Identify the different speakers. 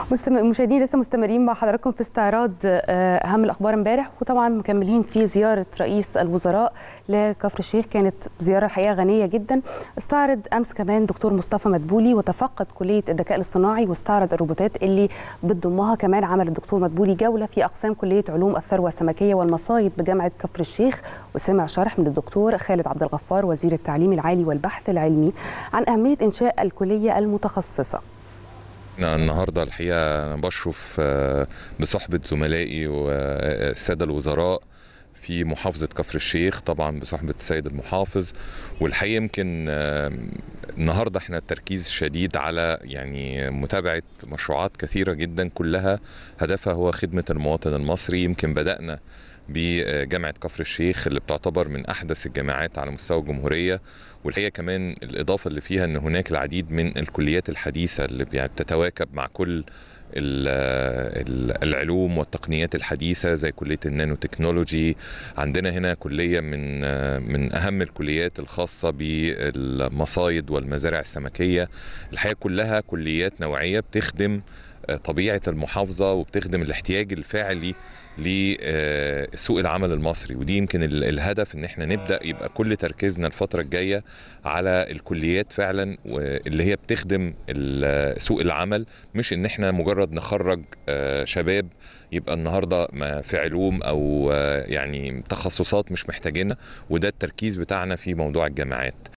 Speaker 1: مستم... مشاهدين لسه مستمرين مع حضراتكم في استعراض آه، اهم الاخبار امبارح وطبعا مكملين في زياره رئيس الوزراء لكفر الشيخ كانت زياره الحقيقه غنيه جدا استعرض امس كمان دكتور مصطفى مدبولي وتفقد كليه الذكاء الاصطناعي واستعرض الروبوتات اللي بتضمها كمان عمل الدكتور مدبولي جوله في اقسام كليه علوم الثروه السمكيه والمصايد بجامعه كفر الشيخ وسمع شرح من الدكتور خالد عبد الغفار وزير التعليم العالي والبحث العلمي عن اهميه انشاء الكليه المتخصصه
Speaker 2: أنا النهارده الحقيقه انا بشرف آه، بصحبه زملائي والساده الوزراء في محافظه كفر الشيخ طبعا بصحبه السيد المحافظ والحقيقه يمكن آه، النهارده احنا التركيز شديد على يعني متابعه مشروعات كثيره جدا كلها هدفها هو خدمه المواطن المصري يمكن بدانا بجامعة كفر الشيخ اللي بتعتبر من أحدث الجامعات على مستوى الجمهورية والحقيقة كمان الإضافة اللي فيها أن هناك العديد من الكليات الحديثة اللي بتتواكب مع كل ال- ال- العلوم والتقنيات الحديثة زي كلية النانو تكنولوجي عندنا هنا كلية من من أهم الكليات الخاصة بالمصايد والمزارع السمكية الحقيقة كلها كليات نوعية بتخدم طبيعة المحافظة وبتخدم الاحتياج الفعلي لسوق العمل المصري ودي يمكن ال- الهدف ان احنا نبدا يبقى كل تركيزنا الفتره الجايه على الكليات فعلا واللي هي بتخدم ال- سوق العمل مش ان احنا مجرد نخرج آه، شباب يبقى النهارده ما في علوم او آه، يعني تخصصات مش محتاجينها وده التركيز بتاعنا في موضوع الجامعات